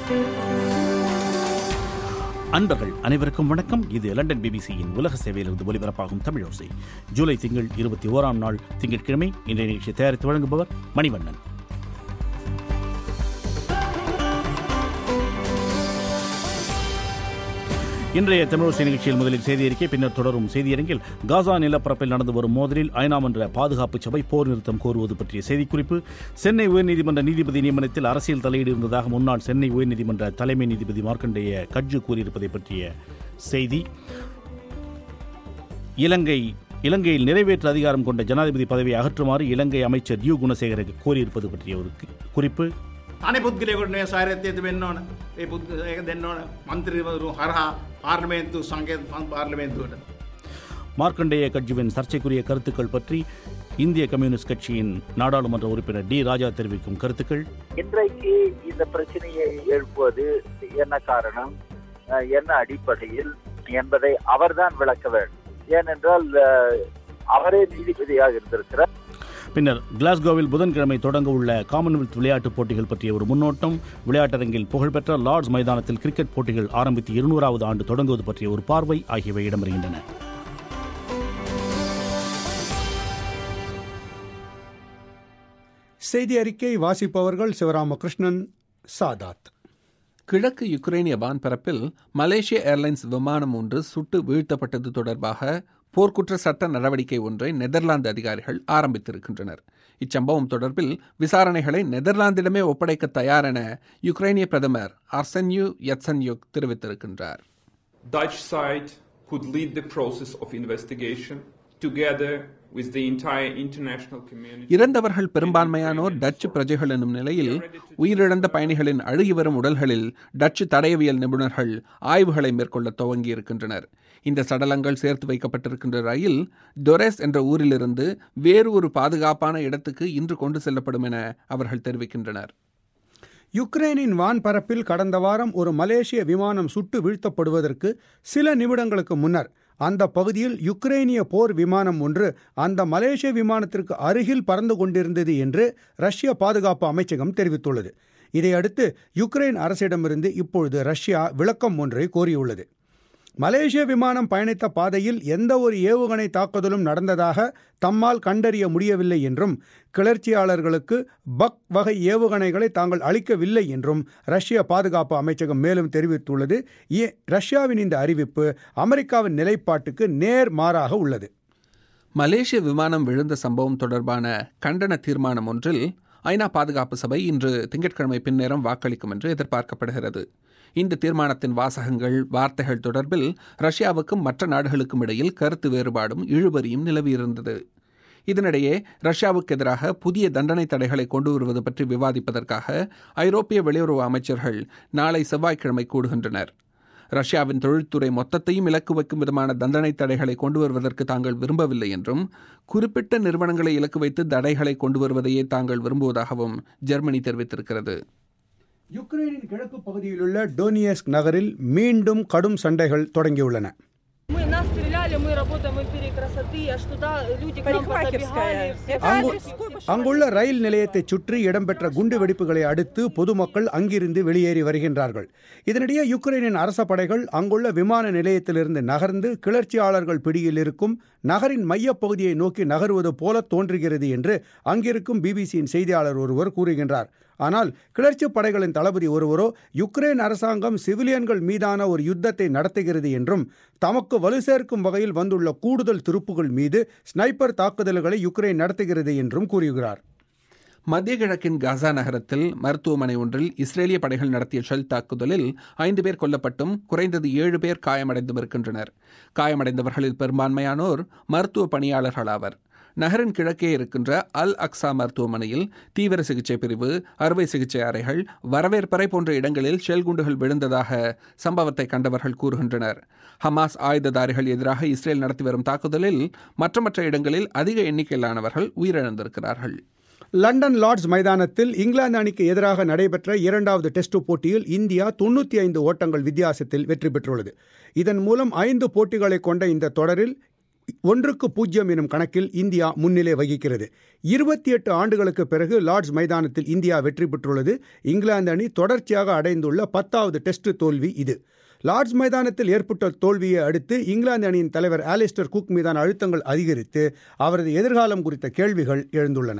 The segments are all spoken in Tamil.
அன்பர்கள் அனைவருக்கும் வணக்கம் இது லண்டன் பிபிசியின் உலக சேவையிலிருந்து ஒலிபரப்பாகும் தமிழோசை ஜூலை திங்கள் இருபத்தி ஓராம் நாள் திங்கட்கிழமை இன்றைய நிகழ்ச்சி தயாரித்து வழங்குபவர் மணிவண்ணன் இன்றைய தமிழோசை நிகழ்ச்சியில் முதலில் செய்தி அறிக்கை பின்னர் தொடரும் செய்தியரங்கில் காசா நிலப்பரப்பில் நடந்து வரும் மோதலில் ஐநா மன்ற பாதுகாப்பு சபை போர் நிறுத்தம் கோருவது பற்றிய செய்திக்குறிப்பு சென்னை உயர்நீதிமன்ற நீதிபதி நியமனத்தில் அரசியல் தலையீடு இருந்ததாக முன்னாள் சென்னை உயர்நீதிமன்ற தலைமை நீதிபதி மார்க்கண்டேய கட்ஜு கூறியிருப்பதை பற்றிய செய்தி இலங்கை இலங்கையில் நிறைவேற்று அதிகாரம் கொண்ட ஜனாதிபதி பதவியை அகற்றுமாறு இலங்கை அமைச்சர் யூ குணசேகர கோரியிருப்பது பற்றிய ஒரு கு- குறிப்பு අනෙ පුද්ගලයකොට මේ සාරත්‍යයට වෙන්න ඕන ඒ පුද්ග ඒක දෙන්න ඕන මන්ත්‍රීවරු හරහා පාර්ලිමේන්තු සංකේත පාර්ලිමේන්තුවට. மார்க்கண்டேய கட்ஜுவின் சர்ச்சைக்குரிய கருத்துக்கள் பற்றி இந்திய கம்யூனிஸ்ட் கட்சியின் நாடாளுமன்ற உறுப்பினர் டி ராஜா தெரிவிக்கும் கருத்துக்கள் இன்றைக்கு இந்த பிரச்சனையை எழுப்புவது என்ன காரணம் அஹ், என்ன அடிப்படையில் என்பதை அவர்தான் விளக்க வேண்டும் ஏனென்றால் அஹ், அவரே நீதிபதியாக இருந்திருக்கிறார் பின்னர் கிளாஸ்கோவில் புதன்கிழமை தொடங்க உள்ள காமன்வெல்த் விளையாட்டுப் போட்டிகள் பற்றிய ஒரு முன்னோட்டம் விளையாட்டரங்கில் புகழ்பெற்ற லார்ட்ஸ் மைதானத்தில் கிரிக்கெட் போட்டிகள் ஆரம்பித்து இருநூறாவது ஆண்டு தொடங்குவது பற்றிய ஒரு பார்வை ஆகியவை இடம்பெறுகின்றன செய்தி அறிக்கை வாசிப்பவர்கள் சிவராமகிருஷ்ணன் சாதாத் கிழக்கு யுக்ரைனிய வான்பரப்பில் மலேசிய ஏர்லைன்ஸ் விமானம் ஒன்று சுட்டு வீழ்த்தப்பட்டது தொடர்பாக போர்க்குற்ற சட்ட நடவடிக்கை ஒன்றை நெதர்லாந்து அதிகாரிகள் ஆரம்பித்திருக்கின்றனர் இச்சம்பவம் தொடர்பில் விசாரணைகளை நெதர்லாந்திடமே ஒப்படைக்க தயார் என யுக்ரைனிய பிரதமர் அர்சன்யு யத்சன்யுக் தெரிவித்திருக்கின்றார் Dutch side could lead the process of investigation together with the entire international community. இறந்தவர்கள் பெரும்பான்மையானோர் டச்சு பிரஜைகள் எனும் நிலையில் உயிரிழந்த பயணிகளின் அழுகி வரும் உடல்களில் டச்சு தடயவியல் நிபுணர்கள் ஆய்வுகளை மேற்கொள்ள துவங்கியிருக்கின்றனர் இந்த சடலங்கள் சேர்த்து வைக்கப்பட்டிருக்கின்ற ரயில் டொரெஸ் என்ற ஊரிலிருந்து வேறு ஒரு பாதுகாப்பான இடத்துக்கு இன்று கொண்டு செல்லப்படும் என அவர்கள் தெரிவிக்கின்றனர் யுக்ரைனின் வான்பரப்பில் கடந்த வாரம் ஒரு மலேசிய விமானம் சுட்டு வீழ்த்தப்படுவதற்கு சில நிமிடங்களுக்கு முன்னர் அந்த பகுதியில் யுக்ரைனிய போர் விமானம் ஒன்று அந்த மலேசிய விமானத்திற்கு அருகில் பறந்து கொண்டிருந்தது என்று ரஷ்ய பாதுகாப்பு அமைச்சகம் தெரிவித்துள்ளது இதையடுத்து யுக்ரைன் அரசிடமிருந்து இப்பொழுது ரஷ்யா விளக்கம் ஒன்றை கோரியுள்ளது மலேசிய விமானம் பயணித்த பாதையில் எந்த ஒரு ஏவுகணை தாக்குதலும் நடந்ததாக தம்மால் கண்டறிய முடியவில்லை என்றும் கிளர்ச்சியாளர்களுக்கு பக் வகை ஏவுகணைகளை தாங்கள் அளிக்கவில்லை என்றும் ரஷ்ய பாதுகாப்பு அமைச்சகம் மேலும் தெரிவித்துள்ளது இ- ரஷ்யாவின் இந்த அறிவிப்பு அமெரிக்காவின் நிலைப்பாட்டுக்கு நேர் மாறாக உள்ளது மலேசிய விமானம் விழுந்த சம்பவம் தொடர்பான கண்டன தீர்மானம் ஒன்றில் ஐநா பாதுகாப்பு சபை இன்று திங்கட்கிழமை பின்னேரம் வாக்களிக்கும் என்று எதிர்பார்க்கப்படுகிறது இந்த தீர்மானத்தின் வாசகங்கள் வார்த்தைகள் தொடர்பில் ரஷ்யாவுக்கும் மற்ற நாடுகளுக்கும் இடையில் கருத்து வேறுபாடும் இழுபறியும் நிலவியிருந்தது இதனிடையே ரஷ்யாவுக்கு எதிராக புதிய தண்டனை தடைகளை கொண்டு வருவது பற்றி விவாதிப்பதற்காக ஐரோப்பிய வெளியுறவு அமைச்சர்கள் நாளை செவ்வாய்க்கிழமை கூடுகின்றனர் ரஷ்யாவின் தொழில்துறை மொத்தத்தையும் இலக்கு வைக்கும் விதமான தண்டனை தடைகளை கொண்டு வருவதற்கு தாங்கள் விரும்பவில்லை என்றும் குறிப்பிட்ட நிறுவனங்களை இலக்கு வைத்து தடைகளை கொண்டு வருவதையே தாங்கள் விரும்புவதாகவும் ஜெர்மனி தெரிவித்திருக்கிறது யுக்ரைனின் கிழக்கு பகுதியிலுள்ள டோனியஸ்க் நகரில் மீண்டும் கடும் சண்டைகள் தொடங்கியுள்ளன Мы нас стреляли, мы работаем в империи красоты, аж туда люди к нам Парикмахерская. позабегали. Это அங்கு адрес сколько அங்குள்ள ரயில் நிலையத்தை சுற்றி இடம்பெற்ற குண்டு வெடிப்புகளை அடுத்து பொதுமக்கள் அங்கிருந்து வெளியேறி வருகின்றார்கள் இதனிடையே யுக்ரைனின் அரச படைகள் அங்குள்ள விமான நிலையத்திலிருந்து நகர்ந்து கிளர்ச்சியாளர்கள் பிடியில் இருக்கும் நகரின் மையப்பகுதியை நோக்கி நகருவது போல தோன்றுகிறது என்று அங்கிருக்கும் பிபிசியின் செய்தியாளர் ஒருவர் கூறுகின்றார் ஆனால் கிளர்ச்சி படைகளின் தளபதி ஒருவரோ யுக்ரைன் அரசாங்கம் சிவிலியன்கள் மீதான ஒரு யுத்தத்தை நடத்துகிறது என்றும் தமக்கு வலு சேர்க்கும் வகையில் வந்துள்ள கூடுதல் துருப்புகள் மீது ஸ்னைப்பர் தாக்குதல்களை யுக்ரைன் நடத்துகிறது என்றும் கூறுகிறார் மத்திய கிழக்கின் காசா நகரத்தில் மருத்துவமனை ஒன்றில் இஸ்ரேலிய படைகள் நடத்திய ஷெல் தாக்குதலில் ஐந்து பேர் கொல்லப்பட்டும் குறைந்தது ஏழு பேர் காயமடைந்தும் இருக்கின்றனர் காயமடைந்தவர்களில் பெரும்பான்மையானோர் மருத்துவ பணியாளர்கள் ஆவர் நகரின் கிழக்கே இருக்கின்ற அல் அக்ஸா மருத்துவமனையில் தீவிர சிகிச்சை பிரிவு அறுவை சிகிச்சை அறைகள் வரவேற்பறை போன்ற இடங்களில் ஷெல் குண்டுகள் விழுந்ததாக சம்பவத்தை கண்டவர்கள் கூறுகின்றனர் ஹமாஸ் ஆயுததாரிகள் எதிராக இஸ்ரேல் நடத்தி வரும் தாக்குதலில் மற்ற மற்ற இடங்களில் அதிக எண்ணிக்கையிலானவர்கள் உயிரிழந்திருக்கிறார்கள் லண்டன் லார்ட்ஸ் மைதானத்தில் இங்கிலாந்து அணிக்கு எதிராக நடைபெற்ற இரண்டாவது டெஸ்ட் போட்டியில் இந்தியா தொண்ணூற்றி ஐந்து ஓட்டங்கள் வித்தியாசத்தில் வெற்றி பெற்றுள்ளது இதன் மூலம் ஐந்து போட்டிகளை கொண்ட இந்த தொடரில் ஒன்றுக்கு பூஜ்ஜியம் எனும் கணக்கில் இந்தியா முன்னிலை வகிக்கிறது இருபத்தி எட்டு ஆண்டுகளுக்கு பிறகு லார்ட்ஸ் மைதானத்தில் இந்தியா வெற்றி பெற்றுள்ளது இங்கிலாந்து அணி தொடர்ச்சியாக அடைந்துள்ள பத்தாவது டெஸ்ட் தோல்வி இது லார்ட்ஸ் மைதானத்தில் ஏற்பட்ட தோல்வியை அடுத்து இங்கிலாந்து அணியின் தலைவர் ஆலிஸ்டர் குக் மீதான அழுத்தங்கள் அதிகரித்து அவரது எதிர்காலம் குறித்த கேள்விகள் எழுந்துள்ளன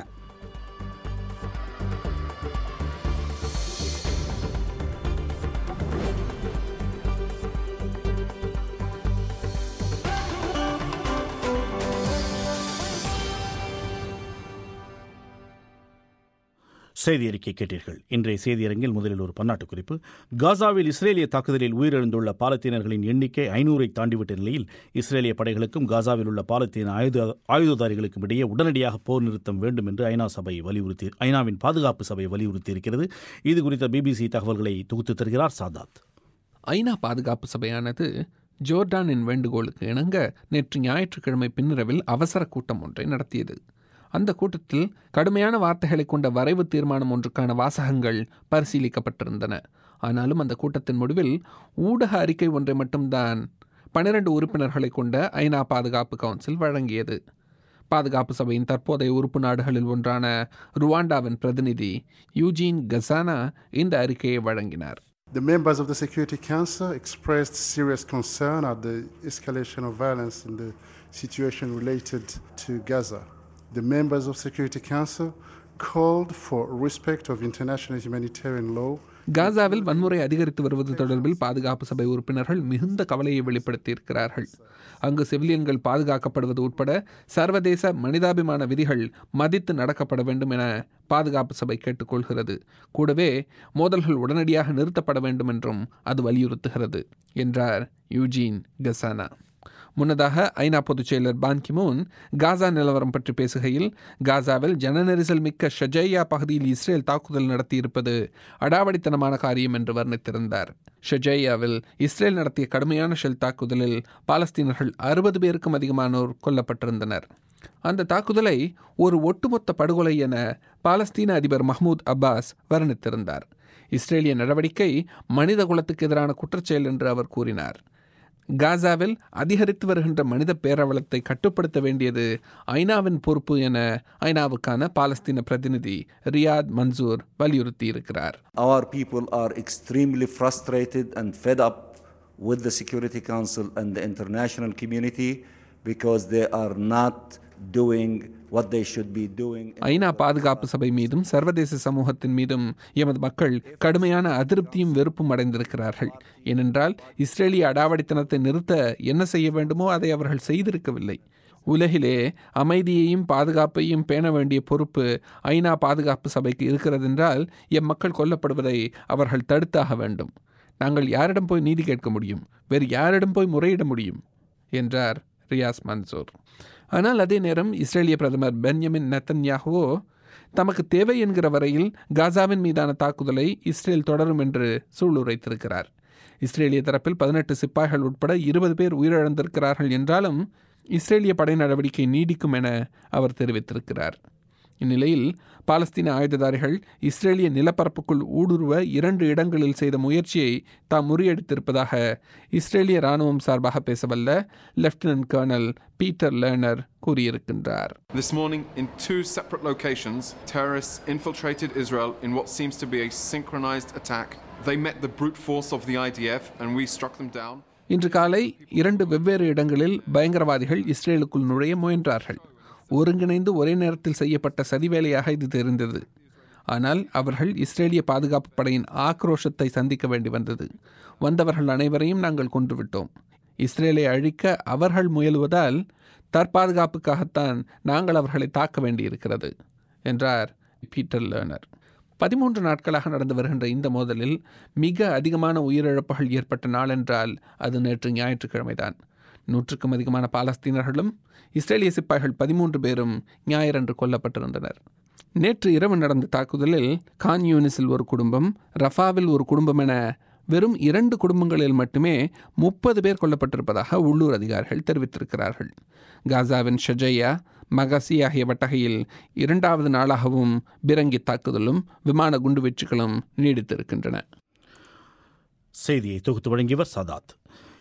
செய்தி அறிக்கை கேட்டீர்கள் இன்றைய செய்தியரங்கில் முதலில் ஒரு பன்னாட்டு குறிப்பு காசாவில் இஸ்ரேலிய தாக்குதலில் உயிரிழந்துள்ள பாலத்தீனர்களின் எண்ணிக்கை ஐநூறை தாண்டிவிட்ட நிலையில் இஸ்ரேலிய படைகளுக்கும் காசாவில் உள்ள பாலத்தீன ஆயுத ஆயுததாரிகளுக்கும் இடையே உடனடியாக போர் நிறுத்தம் வேண்டும் என்று ஐநா சபை வலியுறுத்தி ஐநாவின் பாதுகாப்பு சபை வலியுறுத்தி இருக்கிறது இது குறித்த பிபிசி தகவல்களை தொகுத்து தருகிறார் சாதாத் ஐநா பாதுகாப்பு சபையானது ஜோர்டானின் வேண்டுகோளுக்கு இணங்க நேற்று ஞாயிற்றுக்கிழமை பின்னிரவில் அவசர கூட்டம் ஒன்றை நடத்தியது அந்த கூட்டத்தில் கடுமையான வார்த்தைகளை கொண்ட வரைவு தீர்மானம் ஒன்றுக்கான வாசகங்கள் பரிசீலிக்கப்பட்டிருந்தன ஆனாலும் அந்த கூட்டத்தின் முடிவில் ஊடக அறிக்கை ஒன்றை மட்டும்தான் பனிரெண்டு உறுப்பினர்களை கொண்ட ஐநா பாதுகாப்பு கவுன்சில் வழங்கியது பாதுகாப்பு சபையின் தற்போதைய உறுப்பு நாடுகளில் ஒன்றான ருவாண்டாவின் பிரதிநிதி யூஜீன் கசானா இந்த அறிக்கையை வழங்கினார் The members of the Security Council expressed serious concern at the escalation of violence in the situation related to Gaza. The members of Security Council called for respect of international humanitarian law காசாவில் வன்முறை அதிகரித்து வருவது தொடர்பில் பாதுகாப்பு சபை உறுப்பினர்கள் மிகுந்த கவலையை வெளிப்படுத்தியிருக்கிறார்கள் அங்கு செவிலியன்கள் பாதுகாக்கப்படுவது உட்பட சர்வதேச மனிதாபிமான விதிகள் மதித்து நடக்கப்பட வேண்டும் என பாதுகாப்பு சபை கேட்டுக்கொள்கிறது கூடவே மோதல்கள் உடனடியாக நிறுத்தப்பட வேண்டும் என்றும் அது வலியுறுத்துகிறது என்றார் யூஜீன் கசானா முன்னதாக ஐநா பொதுச் செயலர் பான் கிமூன் காசா நிலவரம் பற்றி பேசுகையில் காசாவில் ஜன நெரிசல் மிக்க ஷஜையா பகுதியில் இஸ்ரேல் தாக்குதல் நடத்தியிருப்பது அடாவடித்தனமான காரியம் என்று வர்ணித்திருந்தார் ஷஜையாவில் இஸ்ரேல் நடத்திய கடுமையான ஷெல் தாக்குதலில் பாலஸ்தீனர்கள் அறுபது பேருக்கும் அதிகமானோர் கொல்லப்பட்டிருந்தனர் அந்த தாக்குதலை ஒரு ஒட்டுமொத்த படுகொலை என பாலஸ்தீன அதிபர் மஹ்மூத் அப்பாஸ் வர்ணித்திருந்தார் இஸ்ரேலிய நடவடிக்கை மனித குலத்துக்கு எதிரான குற்றச்செயல் என்று அவர் கூறினார் காசாவில் அதிகரித்து வருகின்ற மனித பேரவலத்தை கட்டுப்படுத்த வேண்டியது ஐநாவின் பொறுப்பு என ஐநாவுக்கான பாலஸ்தீன பிரதிநிதி ரியாத் மன்சூர் வலியுறுத்தியிருக்கிறார் Our people are extremely frustrated and fed up with the Security Council and the international community because they are not doing what they should be doing. ஐநா பாதுகாப்பு சபை மீதும் சர்வதேச சமூகத்தின் மீதும் எமது மக்கள் கடுமையான அதிருப்தியும் வெறுப்பும் அடைந்திருக்கிறார்கள் ஏனென்றால் இஸ்ரேலிய அடாவடித்தனத்தை நிறுத்த என்ன செய்ய வேண்டுமோ அதை அவர்கள் செய்திருக்கவில்லை உலகிலே அமைதியையும் பாதுகாப்பையும் பேண வேண்டிய பொறுப்பு ஐநா பாதுகாப்பு சபைக்கு இருக்கிறதென்றால் எம் மக்கள் கொல்லப்படுவதை அவர்கள் தடுத்தாக வேண்டும் நாங்கள் யாரிடம் போய் நீதி கேட்க முடியும் வேறு யாரிடம் போய் முறையிட முடியும் என்றார் ரியாஸ் மன்சூர் ஆனால் அதே நேரம் இஸ்ரேலிய பிரதமர் பென்யமின் நெத்தன்யாஹுவோ தமக்கு தேவை என்கிற வரையில் காசாவின் மீதான தாக்குதலை இஸ்ரேல் தொடரும் என்று சூளுரைத்திருக்கிறார் இஸ்ரேலிய தரப்பில் பதினெட்டு சிப்பாய்கள் உட்பட இருபது பேர் உயிரிழந்திருக்கிறார்கள் என்றாலும் இஸ்ரேலிய படை நடவடிக்கை நீடிக்கும் என அவர் தெரிவித்திருக்கிறார் இந்நிலையில் பாலஸ்தீன ஆயுததாரிகள் இஸ்ரேலிய நிலப்பரப்புக்குள் ஊடுருவ இரண்டு இடங்களில் செய்த முயற்சியை தாம் முறியடித்திருப்பதாக இஸ்ரேலிய ராணுவம் சார்பாக பேசவல்ல லெப்டினன்ட் கர்னல் பீட்டர் லேர்னர் கூறியிருக்கின்றார் This morning, in two separate locations, terrorists infiltrated Israel in what seems to be a synchronized attack. They met the brute force of the IDF and we struck them down. இன்று காலை இரண்டு வெவ்வேறு இடங்களில் பயங்கரவாதிகள் இஸ்ரேலுக்குள் நுழைய முயன்றார்கள் ஒருங்கிணைந்து ஒரே நேரத்தில் செய்யப்பட்ட சதிவேலையாக இது தெரிந்தது ஆனால் அவர்கள் இஸ்ரேலிய பாதுகாப்பு படையின் ஆக்ரோஷத்தை சந்திக்க வேண்டி வந்தது வந்தவர்கள் அனைவரையும் நாங்கள் கொன்றுவிட்டோம் இஸ்ரேலை அழிக்க அவர்கள் முயலுவதால் தற்பாதுகாப்புக்காகத்தான் நாங்கள் அவர்களை தாக்க வேண்டியிருக்கிறது என்றார் பீட்டர் லேர்னர் பதிமூன்று நாட்களாக நடந்து வருகின்ற இந்த மோதலில் மிக அதிகமான உயிரிழப்புகள் ஏற்பட்ட நாளென்றால் அது நேற்று ஞாயிற்றுக்கிழமைதான் நூற்றுக்கும் அதிகமான பாலஸ்தீனர்களும் இஸ்ரேலிய சிப்பாய்கள் பதிமூன்று பேரும் ஞாயிறன்று கொல்லப்பட்டிருந்தனர் நேற்று இரவு நடந்த தாக்குதலில் கான் யூனிஸில் ஒரு குடும்பம் ரஃபாவில் ஒரு குடும்பம் என வெறும் இரண்டு குடும்பங்களில் மட்டுமே முப்பது பேர் கொல்லப்பட்டிருப்பதாக உள்ளூர் அதிகாரிகள் தெரிவித்திருக்கிறார்கள் காசாவின் ஷஜையா மகசி ஆகிய வட்டகையில் இரண்டாவது நாளாகவும் பிரங்கி தாக்குதலும் விமான குண்டுவீச்சுகளும் நீடித்திருக்கின்றன செய்தியை தொகுத்து வழங்கியவர் சதாத்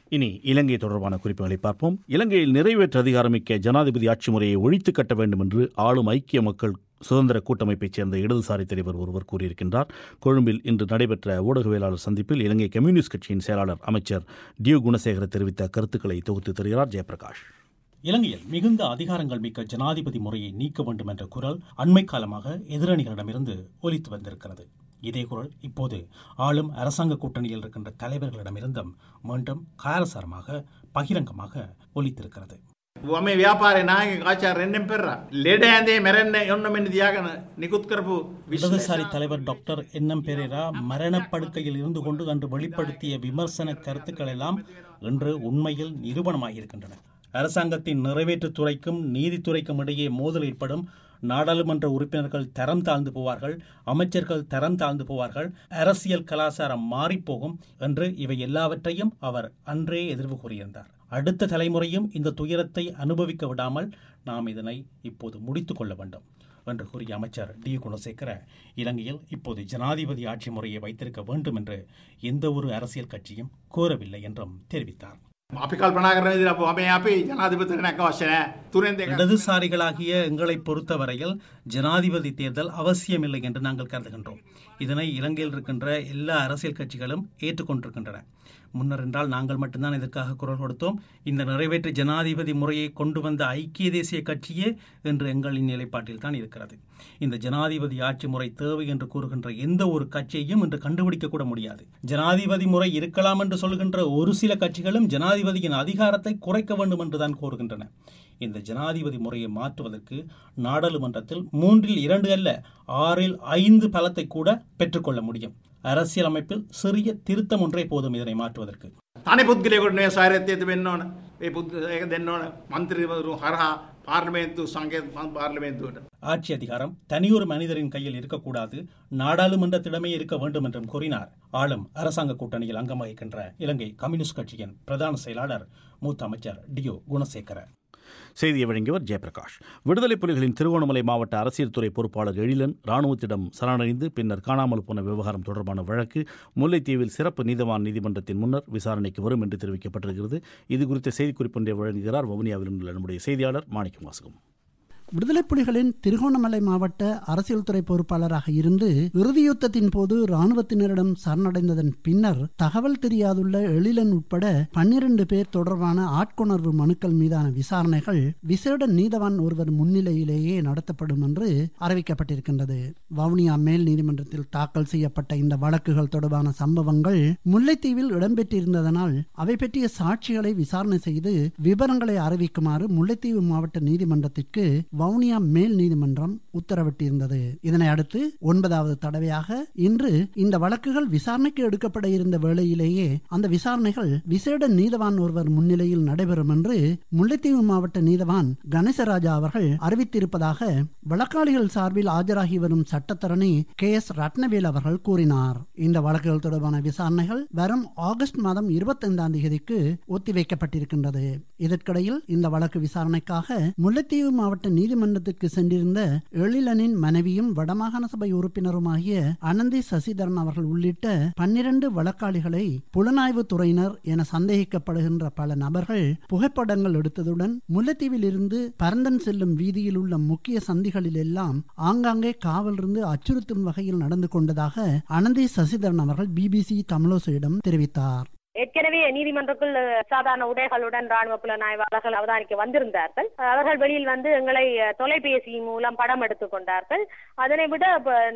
இனி இலங்கை தொடர்பான குறிப்புகளை பார்ப்போம் இலங்கையில் நிறைவேற்ற அதிகாரமிக்க ஜனாதிபதி ஆட்சி முறையை ஒழித்து கட்ட வேண்டும் என்று ஆளும் ஐக்கிய மக்கள் சுதந்திர கூட்டமைப்பைச் சேர்ந்த இடதுசாரி தலைவர் ஒருவர் கூறியிருக்கின்றார் கொழும்பில் இன்று நடைபெற்ற ஊடகவியலாளர் சந்திப்பில் இலங்கை கம்யூனிஸ்ட் கட்சியின் செயலாளர் அமைச்சர் டியூ குணசேகர தெரிவித்த கருத்துக்களை தொகுத்து தருகிறார் ஜெயபிரகாஷ் இலங்கையில் மிகுந்த அதிகாரங்கள் மிக்க ஜனாதிபதி முறையை நீக்க வேண்டும் என்ற குரல் அண்மை காலமாக எதிரணிகளிடமிருந்து ஒலித்து வந்திருக்கிறது இதே குரல் இப்போது ஆளும் அரசாங்க கூட்டணியில் இருக்கின்ற தலைவர்களிடமிருந்தும் மீண்டும் காரசாரமாக பகிரங்கமாக ஒலித்திருக்கிறது ಒಮ್ಮೆ ವ್ಯಾಪಾರ ನಾಯಿ ಆಚಾರ ಎಣ್ಣೆಂ ಪೆರ್ರ ಲೆಡೆ ಅಂದೇ ಮೆರೆನ್ನೆ ಒನ್ನೊಮ್ಮೆನ್ ದಿಯಾಗನ ನಿಕುತ್ ಕರ್ಪು இடதுசாரி தலைவர் டாக்டர் என் எம் பெரேரா மரணப்படுக்கையில் இருந்து கொண்டு அன்று வெளிப்படுத்திய விமர்சன கருத்துக்கள் எல்லாம் இன்று உண்மையில் நிரூபணமாகியிருக்கின்றன அரசாங்கத்தின் நிறைவேற்றுத் துறைக்கும் நீதித்துறைக்கும் இடையே மோதல் ஏற்படும் நாடாளுமன்ற உறுப்பினர்கள் தரம் தாழ்ந்து போவார்கள் அமைச்சர்கள் தரம் தாழ்ந்து போவார்கள் அரசியல் கலாச்சாரம் மாறிப்போகும் என்று இவை எல்லாவற்றையும் அவர் அன்றே எதிர்வு கூறியிருந்தார் அடுத்த தலைமுறையும் இந்த துயரத்தை அனுபவிக்க விடாமல் நாம் இதனை இப்போது முடித்துக் கொள்ள வேண்டும் என்று கூறிய அமைச்சர் டி குணசேகர இலங்கையில் இப்போது ஜனாதிபதி ஆட்சி முறையை வைத்திருக்க வேண்டும் என்று எந்த ஒரு அரசியல் கட்சியும் கோரவில்லை என்றும் தெரிவித்தார் අපි කල්පනා කරන විදිහට අප අපේ අපි ජනාධිපතිවරණයක් අවශ්‍ය නැහැ. තුනෙන් දෙක இடதுசாரிகளாகிய எங்களை பொறுத்தவரையில் ஜனாதிபதி தேர்தல் அவசியமில்லை என்று நாங்கள் கருதுகின்றோம் இதனை இலங்கையில் இருக்கின்ற எல்லா அரசியல் கட்சிகளும் ஏற்றுக்கொண்டிருக்கின்றன முன்னர் என்றால் நாங்கள் மட்டும்தான் இதற்காக குரல் கொடுத்தோம் இந்த நிறைவேற்று ஜனாதிபதி முறையை கொண்டு வந்த ஐக்கிய தேசிய கட்சியே என்று எங்களின் நிலைப்பாட்டில் தான் இருக்கிறது இந்த ஜனாதிபதி ஆட்சி முறை தேவை என்று கூறுகின்ற எந்த ஒரு கட்சியையும் இன்று கண்டுபிடிக்க கூட முடியாது ஜனாதிபதி முறை இருக்கலாம் என்று சொல்கின்ற ஒரு சில கட்சிகளும் ஜனாதிபதியின் அதிகாரத்தை குறைக்க வேண்டும் என்றுதான் கோருகின்றன இந்த ஜனாதிபதி முறையை மாற்றுவதற்கு நாடாளுமன்றத்தில் மூன்றில் இரண்டு அல்ல ஆறில் ஐந்து பலத்தை கூட பெற்றுக்கொள்ள முடியும் அரசியலமைப்பில் சிறிய திருத்தம் ஒன்றே போதும் இதனை மாற்றுவதற்கு තනි පුද්ගලයෙකුට නේ සාරත්වය තිබෙන්න ඕන. ඒ පුද්ග ඒක දෙන්න ඕන මන්ත්‍රීවරු හරහා පාර්ලිමේන්තු සංකේත පාර්ලිමේන්තුවට. ஆட்சி அதிகாரம் தனியொரு மனிதரின் கையில் இருக்கக்கூடாது நாடாளுமன்றத்திடமே இருக்க வேண்டும் என்றும் கூறினார் ஆளும் அரசாங்க கூட்டணியில் அங்கம் வகிக்கின்ற இலங்கை கம்யூனிஸ்ட் கட்சியின் பிரதான செயலாளர் மூத்த அமைச்சர் டியோ குணசேகர செய்தியை வழங்கியவர் ஜெயபிரகாஷ் விடுதலை புலிகளின் திருகோணமலை மாவட்ட அரசியல் துறை பொறுப்பாளர் எழிலன் ராணுவத்திடம் சரணடைந்து பின்னர் காணாமல் போன விவகாரம் தொடர்பான வழக்கு முல்லைத்தீவில் சிறப்பு நீதவான் நீதிமன்றத்தின் முன்னர் விசாரணைக்கு வரும் என்று தெரிவிக்கப்பட்டிருக்கிறது இது குறித்த செய்திக்குறிப்பு ஒன்றை வழங்குகிறார் வவுனியாவில் உள்ள நம்முடைய செய்தியாளர் மாணிக்கம் வாசகம் விடுதலை புலிகளின் திருகோணமலை மாவட்ட அரசியல் துறை பொறுப்பாளராக இருந்து இறுதி யுத்தத்தின் போது ராணுவத்தினரிடம் சரணடைந்ததன் பின்னர் தகவல் தெரியாதுள்ள எழிலன் உட்பட பன்னிரண்டு பேர் தொடர்பான ஆட்கொணர்வு மனுக்கள் மீதான விசாரணைகள் விசேட நீதவான் ஒருவர் முன்னிலையிலேயே நடத்தப்படும் என்று அறிவிக்கப்பட்டிருக்கின்றது வவுனியா மேல் நீதிமன்றத்தில் தாக்கல் செய்யப்பட்ட இந்த வழக்குகள் தொடர்பான சம்பவங்கள் முல்லைத்தீவில் இடம்பெற்றிருந்ததனால் அவை பற்றிய சாட்சிகளை விசாரணை செய்து விவரங்களை அறிவிக்குமாறு முல்லைத்தீவு மாவட்ட நீதிமன்றத்திற்கு வவுனியா மேல் நீதிமன்றம் உத்தரவிட்டிருந்தது இதனை அடுத்து ஒன்பதாவது தடவையாக இன்று இந்த வழக்குகள் விசாரணைக்கு எடுக்கப்பட இருந்த வேளையிலேயே அந்த விசாரணைகள் விசேட நீதவான் ஒருவர் முன்னிலையில் நடைபெறும் என்று முல்லைத்தீவு மாவட்ட நீதவான் கணேசராஜா அவர்கள் அறிவித்திருப்பதாக வழக்காளிகள் சார்பில் ஆஜராகி வரும் சட்டத்தரணி கே எஸ் ரத்னவேல் அவர்கள் கூறினார் இந்த வழக்குகள் தொடர்பான விசாரணைகள் வரும் ஆகஸ்ட் மாதம் இருபத்தைந்தாம் தேதிக்கு ஒத்திவைக்கப்பட்டிருக்கின்றது இதற்கிடையில் இந்த வழக்கு விசாரணைக்காக முல்லைத்தீவு மாவட்ட நீதிமன்றத்திற்கு சென்றிருந்த எழிலனின் மனைவியும் வடமாகாண சபை உறுப்பினருமாகிய அனந்தி சசிதரன் அவர்கள் உள்ளிட்ட பன்னிரண்டு வழக்காளிகளை புலனாய்வு துறையினர் என சந்தேகிக்கப்படுகின்ற பல நபர்கள் புகைப்படங்கள் எடுத்ததுடன் முல்லைத்தீவில் இருந்து பரந்தன் செல்லும் வீதியில் உள்ள முக்கிய சந்திகளில் எல்லாம் ஆங்காங்கே காவல் இருந்து அச்சுறுத்தும் வகையில் நடந்து கொண்டதாக அனந்தி சசிதரன் அவர்கள் பிபிசி தமிழோசையிடம் தெரிவித்தார் ஏற்கனவே நீதிமன்றத்தில் சாதாரண உடைகளுடன் ராணுவ புலனாய்வாளர்கள் அவதானிக்க வந்திருந்தார்கள் அவர்கள் வெளியில் வந்து எங்களை தொலைபேசி மூலம் படம் எடுத்துக் கொண்டார்கள் அதனை விட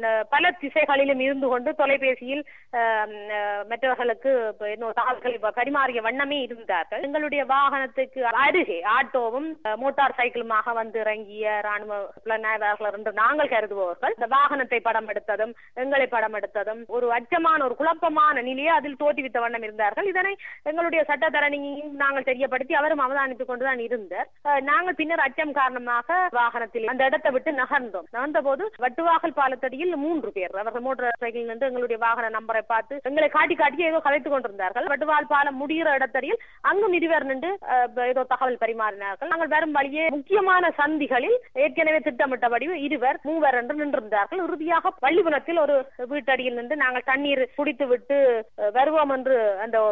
பல திசைகளிலும் இருந்து கொண்டு தொலைபேசியில் மற்றவர்களுக்கு தகவல்கள் பரிமாறிய வண்ணமே இருந்தார்கள் எங்களுடைய வாகனத்துக்கு அருகே ஆட்டோவும் மோட்டார் சைக்கிளுமாக வந்து இறங்கிய ராணுவ புலனாய்வாளர்கள் என்று நாங்கள் கருதுபவர்கள் இந்த வாகனத்தை படம் எடுத்ததும் எங்களை படம் எடுத்ததும் ஒரு அச்சமான ஒரு குழப்பமான நிலையை அதில் தோற்றுவித்த வண்ணம் இருந்தார்கள் இதனை எங்களுடைய சட்டத்தரணியையும் நாங்கள் தெரியப்படுத்தி அவரும் அவதானித்துக் கொண்டுதான் இருந்தார் நாங்கள் பின்னர் அச்சம் காரணமாக வாகனத்தில் அந்த இடத்தை விட்டு நகர்ந்தோம் நகர்ந்த போது வட்டுவாகல் பாலத்தடியில் மூன்று பேர் அவர்கள் மோட்டார் சைக்கிள் நின்று எங்களுடைய வாகன நம்பரை பார்த்து எங்களை காட்டி காட்டி ஏதோ கலைத்துக் கொண்டிருந்தார்கள் வட்டுவால் பாலம் முடிகிற இடத்தடியில் அங்கும் இருவர் நின்று ஏதோ தகவல் பரிமாறினார்கள் நாங்கள் வரும் வழியே முக்கியமான சந்திகளில் ஏற்கனவே திட்டமிட்டபடி இருவர் மூவர் என்று நின்றிருந்தார்கள் இறுதியாக வள்ளிபுணத்தில் ஒரு வீட்டடியில் நின்று நாங்கள் தண்ணீர் குடித்து விட்டு வருவோம் என்று அந்த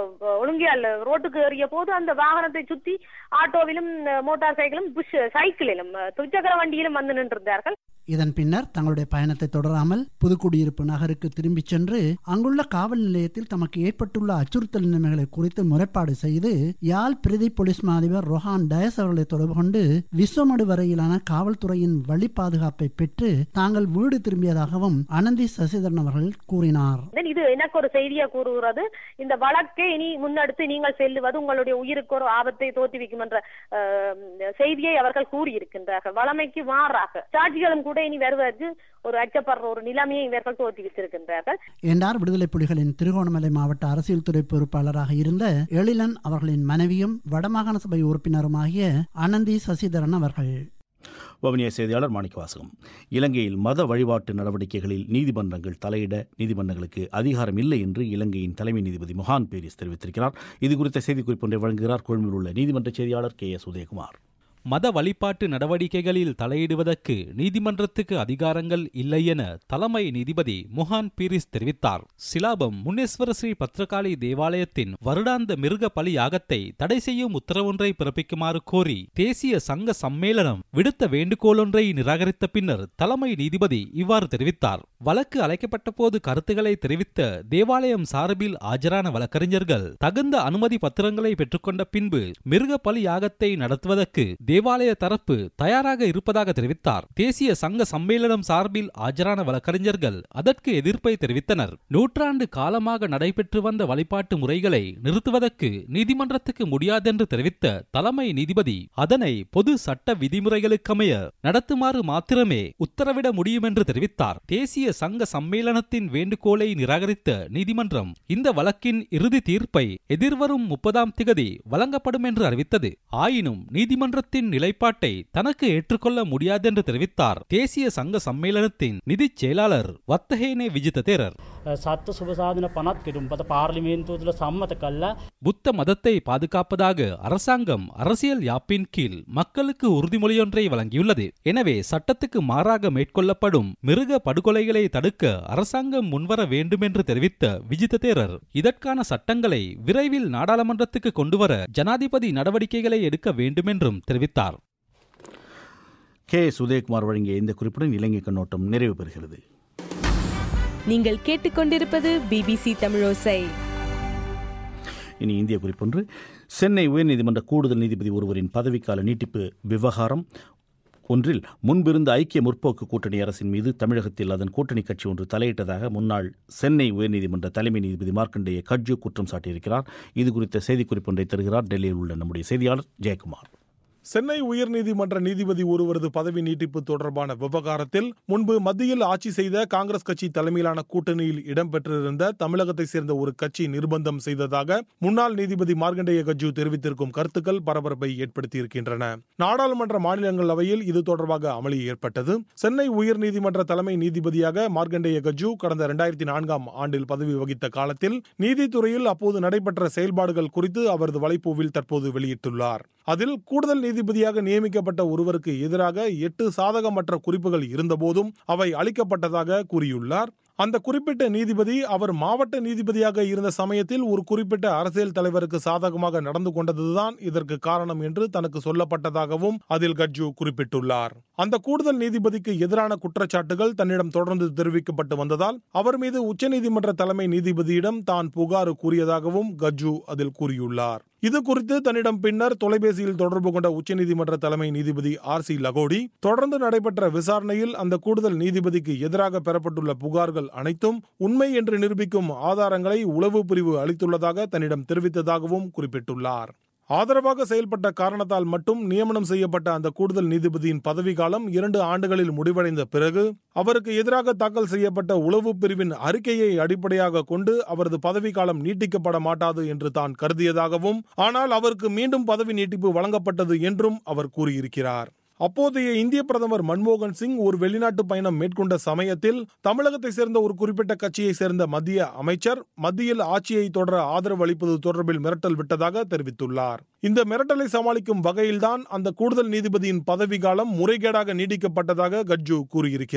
ஒழுங்கியால் ரோட்டுக்கு ஏறிய போது அந்த வாகனத்தை சுத்தி ஆட்டோவிலும் அஹ், மோட்டார் சைக்கிளும் புஷ் சைக்கிளிலும் அஹ், துவிச்சக்கர வண்டியிலும் வந்து நின்றிருந்தார்கள் இதன் பின்னர் தங்களுடைய பயணத்தை தொடராமல் புதுக்குடியிருப்பு நகருக்கு திரும்பிச் சென்று அங்குள்ள காவல் நிலையத்தில் தமக்கு ஏற்பட்டுள்ள அச்சுறுத்தல் நிலைமைகளை குறித்து முறைப்பாடு செய்து யாழ் பிரதி போலீஸ் மா அதிபர் ரொஹான் டயஸ் அவர்களை தொடர்பு கொண்டு விஸ்வமடு வரையிலான காவல்துறையின் வழி பாதுகாப்பை பெற்று தாங்கள் வீடு திரும்பியதாகவும் அனந்தி சசிதரன் அவர்கள் கூறினார் Then இது எனக்கு ஒரு செய்தியா கூறுகிறது இந்த வழக்கை இனி முன்னெடுத்து நீங்கள் செல்லுவது உங்களுடைய உயிருக்கு ஒரு ஆபத்தை தோற்றுவிக்கும் என்ற அஹ், செய்தியை அவர்கள் கூறியிருக்கின்றார்கள் வளமைக்கு மாறாக சாட்சிகளும் கூட இனி வருவதற்கு ஒரு அச்சப்படுற ஒரு நிலைமையை இவர்கள் தோற்றுவித்திருக்கின்றார்கள் என்றார் விடுதலை புலிகளின் திருகோணமலை மாவட்ட அரசியல் துறை பொறுப்பாளராக இருந்த எழிலன் அவர்களின் மனைவியும் வடமாகாண சபை உறுப்பினருமாகிய அனந்தி சசிதரன் அவர்கள் வவுனியா செய்தியாளர் மாணிக்க வாசகம் இலங்கையில் மத வழிபாட்டு நடவடிக்கைகளில் நீதிமன்றங்கள் தலையிட நீதிமன்றங்களுக்கு அதிகாரம் இல்லை என்று இலங்கையின் தலைமை நீதிபதி முகான் பேரிஸ் தெரிவித்திருக்கிறார் இது குறித்த செய்திக்குறிப்பு ஒன்றை வழங்குகிறார் கொழும்பில் உள்ள நீதிமன்ற செய்தியாளர் கே எஸ் உதயகுமார் மத வழிபாட்டு நடவடிக்கைகளில் தலையிடுவதற்கு நீதிமன்றத்துக்கு அதிகாரங்கள் இல்லை என தலைமை நீதிபதி முஹான் பீரிஸ் தெரிவித்தார் சிலாபம் முன்னேஸ்வர ஸ்ரீ பத்ரகாளி தேவாலயத்தின் வருடாந்த மிருக பலி யாகத்தை தடை செய்யும் உத்தரவொன்றை பிறப்பிக்குமாறு கோரி தேசிய சங்க சம்மேளனம் விடுத்த வேண்டுகோளொன்றை நிராகரித்த பின்னர் தலைமை நீதிபதி இவ்வாறு தெரிவித்தார் வழக்கு அழைக்கப்பட்ட போது கருத்துக்களை தெரிவித்த தேவாலயம் சார்பில் ஆஜரான வழக்கறிஞர்கள் தகுந்த அனுமதி பத்திரங்களை பெற்றுக்கொண்ட பின்பு மிருக பலி யாகத்தை நடத்துவதற்கு தேவாலய தரப்பு தயாராக இருப்பதாக தெரிவித்தார் தேசிய சங்க சம்மேளனம் சார்பில் ஆஜரான வழக்கறிஞர்கள் அதற்கு எதிர்ப்பை தெரிவித்தனர் நூற்றாண்டு காலமாக நடைபெற்று வந்த வழிபாட்டு முறைகளை நிறுத்துவதற்கு நீதிமன்றத்துக்கு முடியாதென்று தெரிவித்த தலைமை நீதிபதி அதனை பொது சட்ட விதிமுறைகளுக்கமைய நடத்துமாறு மாத்திரமே உத்தரவிட முடியும் என்று தெரிவித்தார் தேசிய சங்க சம்மேளனத்தின் வேண்டுகோளை நிராகரித்த நீதிமன்றம் இந்த வழக்கின் இறுதி தீர்ப்பை எதிர்வரும் முப்பதாம் திகதி வழங்கப்படும் என்று அறிவித்தது ஆயினும் நீதிமன்றத்தின் நிலைப்பாட்டை தனக்கு ஏற்றுக்கொள்ள முடியாதென்று தெரிவித்தார் தேசிய சங்க சம்மேளனத்தின் நிதிச் செயலாளர் வத்தஹேனே விஜித தேரர் සත්ව සුභසාධන පනත් කෙටුම්පත පාර්ලිමේන්තුව තුළ සම්මත කල්ලා புத்த மதத்தை பாதுகாப்பதாக அரசாங்கம் அரசியல் யாப்பின் கீழ் மக்களுக்கு உறுதிமொழியொன்றை வழங்கியுள்ளது எனவே சட்டத்துக்கு மாறாக மேற்கொள்ளப்படும் மிருக படுகொலைகளை தடுக்க அரசாங்கம் முன்வர வேண்டும் என்று தெரிவித்த விஜித தேரர் இதற்கான சட்டங்களை விரைவில் நாடாளுமன்றத்துக்கு கொண்டுவர ஜனாதிபதி நடவடிக்கைகளை எடுக்க வேண்டும் என்றும் தெரிவித்தார் கே எஸ் உதயகுமார் வழங்கிய இந்த குறிப்புடன் இலங்கை கண்ணோட்டம் நிறைவு பெறுகிறது நீங்கள் கேட்டுக்கொண்டிருப்பது பிபிசி தமிழோசை இனி இந்திய குறிப்பொன்று சென்னை உயர்நீதிமன்ற கூடுதல் நீதிபதி ஒருவரின் பதவிக்கால நீட்டிப்பு விவகாரம் ஒன்றில் முன்பிருந்த ஐக்கிய முற்போக்கு கூட்டணி அரசின் மீது தமிழகத்தில் அதன் கூட்டணி கட்சி ஒன்று தலையிட்டதாக முன்னாள் சென்னை உயர்நீதிமன்ற தலைமை நீதிபதி மார்க்கண்டேய கட்ஜு குற்றம் சாட்டியிருக்கிறார் இது குறித்த செய்திக்குறிப்பு ஒன்றை தருகிறார் டெல்லியில் உள்ள நம்முடைய செய்தியாளர் ஜெயக்குமார் சென்னை உயர்நீதிமன்ற நீதிபதி ஒருவரது பதவி நீட்டிப்பு தொடர்பான விவகாரத்தில் முன்பு மத்தியில் ஆட்சி செய்த காங்கிரஸ் கட்சி தலைமையிலான கூட்டணியில் இடம்பெற்றிருந்த தமிழகத்தை சேர்ந்த ஒரு கட்சி நிர்பந்தம் செய்ததாக முன்னாள் நீதிபதி மார்க்கண்டேய கட்ஜு தெரிவித்திருக்கும் கருத்துக்கள் பரபரப்பை ஏற்படுத்தியிருக்கின்றன நாடாளுமன்ற மாநிலங்களவையில் இது தொடர்பாக அமளி ஏற்பட்டது சென்னை உயர்நீதிமன்ற தலைமை நீதிபதியாக மார்க்கண்டேய கட்ஜு கடந்த இரண்டாயிரத்தி நான்காம் ஆண்டில் பதவி வகித்த காலத்தில் நீதித்துறையில் அப்போது நடைபெற்ற செயல்பாடுகள் குறித்து அவரது வலைப்பூவில் தற்போது வெளியிட்டுள்ளார் அதில் கூடுதல் நீதிபதியாக நியமிக்கப்பட்ட ஒருவருக்கு எதிராக எட்டு சாதகமற்ற குறிப்புகள் இருந்தபோதும் அவை அளிக்கப்பட்டதாக கூறியுள்ளார் அந்த குறிப்பிட்ட நீதிபதி அவர் மாவட்ட நீதிபதியாக இருந்த சமயத்தில் ஒரு குறிப்பிட்ட அரசியல் தலைவருக்கு சாதகமாக நடந்து கொண்டதுதான் இதற்கு காரணம் என்று தனக்கு சொல்லப்பட்டதாகவும் அதில் கட்ஜு குறிப்பிட்டுள்ளார் அந்த கூடுதல் நீதிபதிக்கு எதிரான குற்றச்சாட்டுகள் தன்னிடம் தொடர்ந்து தெரிவிக்கப்பட்டு வந்ததால் அவர் மீது உச்சநீதிமன்ற தலைமை நீதிபதியிடம் தான் புகார் கூறியதாகவும் கட்ஜு அதில் கூறியுள்ளார் இது குறித்து தன்னிடம் பின்னர் தொலைபேசியில் தொடர்பு கொண்ட உச்சநீதிமன்ற தலைமை நீதிபதி ஆர் சி லகோடி தொடர்ந்து நடைபெற்ற விசாரணையில் அந்த கூடுதல் நீதிபதிக்கு எதிராக பெறப்பட்டுள்ள புகார்கள் அனைத்தும் உண்மை என்று நிரூபிக்கும் ஆதாரங்களை உளவு பிரிவு அளித்துள்ளதாக தன்னிடம் தெரிவித்ததாகவும் குறிப்பிட்டுள்ளார் ஆதரவாக செயல்பட்ட காரணத்தால் மட்டும் நியமனம் செய்யப்பட்ட அந்த கூடுதல் நீதிபதியின் பதவிக்காலம் இரண்டு ஆண்டுகளில் முடிவடைந்த பிறகு அவருக்கு எதிராக தாக்கல் செய்யப்பட்ட உளவு பிரிவின் அறிக்கையை அடிப்படையாக கொண்டு அவரது பதவிக்காலம் நீட்டிக்கப்பட மாட்டாது என்று தான் கருதியதாகவும் ஆனால் அவருக்கு மீண்டும் பதவி நீட்டிப்பு வழங்கப்பட்டது என்றும் அவர் கூறியிருக்கிறார் அப்போதைய இந்திய பிரதமர் மன்மோகன் சிங் ஒரு வெளிநாட்டு பயணம் மேற்கொண்ட சமயத்தில் தமிழகத்தை சேர்ந்த ஒரு குறிப்பிட்ட கட்சியை சேர்ந்த மத்திய அமைச்சர் மத்தியில் ஆட்சியை தொடர ஆதரவு அளிப்பது தொடர்பில் மிரட்டல் விட்டதாக தெரிவித்துள்ளார் இந்த மிரட்டலை சமாளிக்கும் வகையில்தான் அந்த கூடுதல் நீதிபதியின் பதவி காலம் முறைகேடாக நீடிக்கப்பட்டதாக கட்ஜு கூறியிருக்கிறார்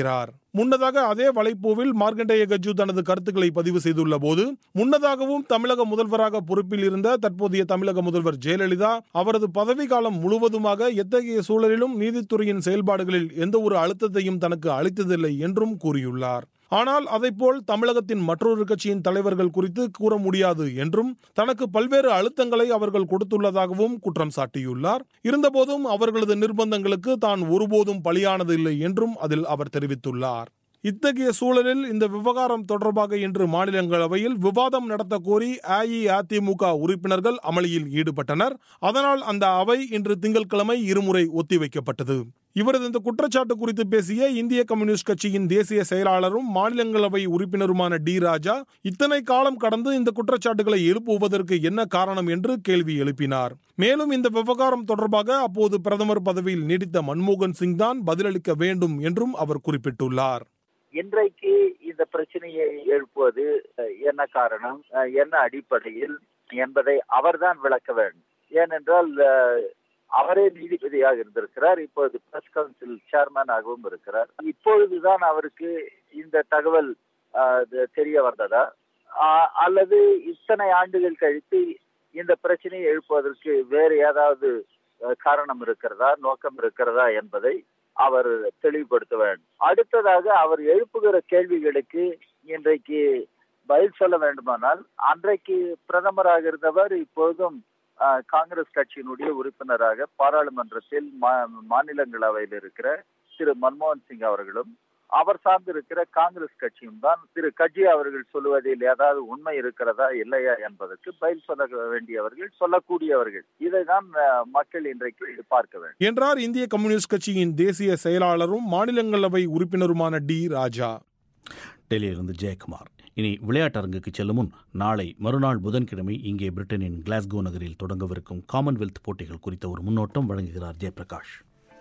முன்னதாக அதே வலைப்பூவில் மார்க்கண்டேய கஜு தனது கருத்துக்களை பதிவு செய்துள்ள போது முன்னதாகவும் தமிழக முதல்வராக பொறுப்பில் இருந்த தற்போதைய தமிழக முதல்வர் ஜெயலலிதா அவரது பதவிக்காலம் முழுவதுமாக எத்தகைய சூழலிலும் நீதித்துறையின் செயல்பாடுகளில் எந்த ஒரு அழுத்தத்தையும் தனக்கு அளித்ததில்லை என்றும் கூறியுள்ளார் ஆனால் அதைப்போல் தமிழகத்தின் மற்றொரு கட்சியின் தலைவர்கள் குறித்து கூற முடியாது என்றும் தனக்கு பல்வேறு அழுத்தங்களை அவர்கள் கொடுத்துள்ளதாகவும் குற்றம் சாட்டியுள்ளார் இருந்தபோதும் அவர்களது நிர்பந்தங்களுக்கு தான் ஒருபோதும் பலியானதில்லை என்றும் அதில் அவர் தெரிவித்துள்ளார் இத்தகைய சூழலில் இந்த விவகாரம் தொடர்பாக இன்று மாநிலங்களவையில் விவாதம் நடத்த கோரி அஇஅதிமுக உறுப்பினர்கள் அமளியில் ஈடுபட்டனர் அதனால் அந்த அவை இன்று திங்கட்கிழமை இருமுறை ஒத்திவைக்கப்பட்டது இவரது இந்த குற்றச்சாட்டு குறித்து பேசிய இந்திய கம்யூனிஸ்ட் கட்சியின் தேசிய செயலாளரும் மாநிலங்களவை உறுப்பினருமான டி ராஜா இத்தனை காலம் கடந்து இந்த குற்றச்சாட்டுகளை எழுப்புவதற்கு என்ன காரணம் என்று கேள்வி எழுப்பினார் மேலும் இந்த விவகாரம் தொடர்பாக அப்போது பிரதமர் பதவியில் நீடித்த மன்மோகன் சிங் தான் பதிலளிக்க வேண்டும் என்றும் அவர் குறிப்பிட்டுள்ளார் இன்றைக்கு இந்த பிரச்சனையை எழுப்புவது அஹ், என்ன காரணம் அஹ், என்ன அடிப்படையில் என்பதை அவர்தான் விளக்க வேண்டும் ஏனென்றால் அஹ், அவரே நீதிபதியாக இருந்திருக்கிறார் இப்பொழுது பிரஸ் கவுன்சில் சேர்மனாகவும் இருக்கிறார் இப்பொழுதுதான் அவருக்கு இந்த தகவல் அஹ், இது தெரிய வந்ததா ஆஹ், அல்லது இத்தனை ஆண்டுகள் கழித்து இந்த பிரச்சனையை எழுப்புவதற்கு வேறு ஏதாவது அஹ், காரணம் இருக்கிறதா நோக்கம் இருக்கிறதா என்பதை அவர் தெளிவுபடுத்த வேண்டும் அடுத்ததாக அவர் எழுப்புகிற கேள்விகளுக்கு இன்றைக்கு பதில் சொல்ல வேண்டுமானால் அன்றைக்கு பிரதமராக இருந்தவர் இப்பொழுதும் ஆஹ், காங்கிரஸ் கட்சியினுடைய உறுப்பினராக பாராளுமன்றத்தில் மா- மாநிலங்களவையில் இருக்கிற திரு மன்மோகன் சிங் அவர்களும் அவர் சார்ந்திருக்கிற காங்கிரஸ் கட்சியும் தான் திரு கட்ஜி அவர்கள் சொல்லுவதில் ஏதாவது உண்மை இருக்கிறதா இல்லையா என்பதற்கு பதில் சொல்ல வேண்டியவர்கள் சொல்லக்கூடியவர்கள் இதைதான் ஆஹ், மக்கள் இன்றைக்கு பார்க்க வேண்டும் என்றார் இந்திய கம்யூனிஸ்ட் கட்சியின் தேசிய செயலாளரும் மாநிலங்களவை உறுப்பினருமான டி ராஜா டெல்லியிலிருந்து ஜெயக்குமார் இனி விளையாட்டரங்குக்கு செல்லும் முன் நாளை மறுநாள் புதன்கிழமை இங்கே பிரிட்டனின் கிளாஸ்கோ நகரில் தொடங்கவிருக்கும் காமன்வெல்த் போட்டிகள் குறித்த ஒரு முன்னோட்டம் வழங்குகிறார் ஜெயபிரகாஷ்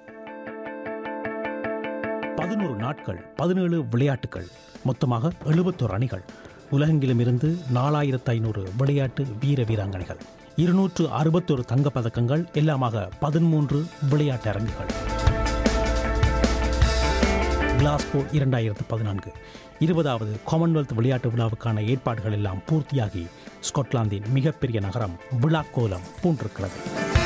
பதினோரு நாட்கள் பதினேழு விளையாட்டுகள் மொத்தமாக எழுபத்தோரு அணிகள் உலகெங்கிலுமிருந்து நாலாயிரத்து ஐநூறு விளையாட்டு வீர வீராங்கனைகள் இருநூற்று அறுபத்தொரு தங்கப் பதக்கங்கள் எல்லாமாக பதிமூன்று விளையாட்டு அரங்குகள் கிளாஸ்கோ இரண்டாயிரத்து பதினான்கு இருபதாவது காமன்வெல்த் விளையாட்டு விழாவுக்கான ஏற்பாடுகள் எல்லாம் பூர்த்தியாகி ஸ்காட்லாந்தின் மிகப்பெரிய நகரம் விழா கோலம் பூண்டிருக்கிறது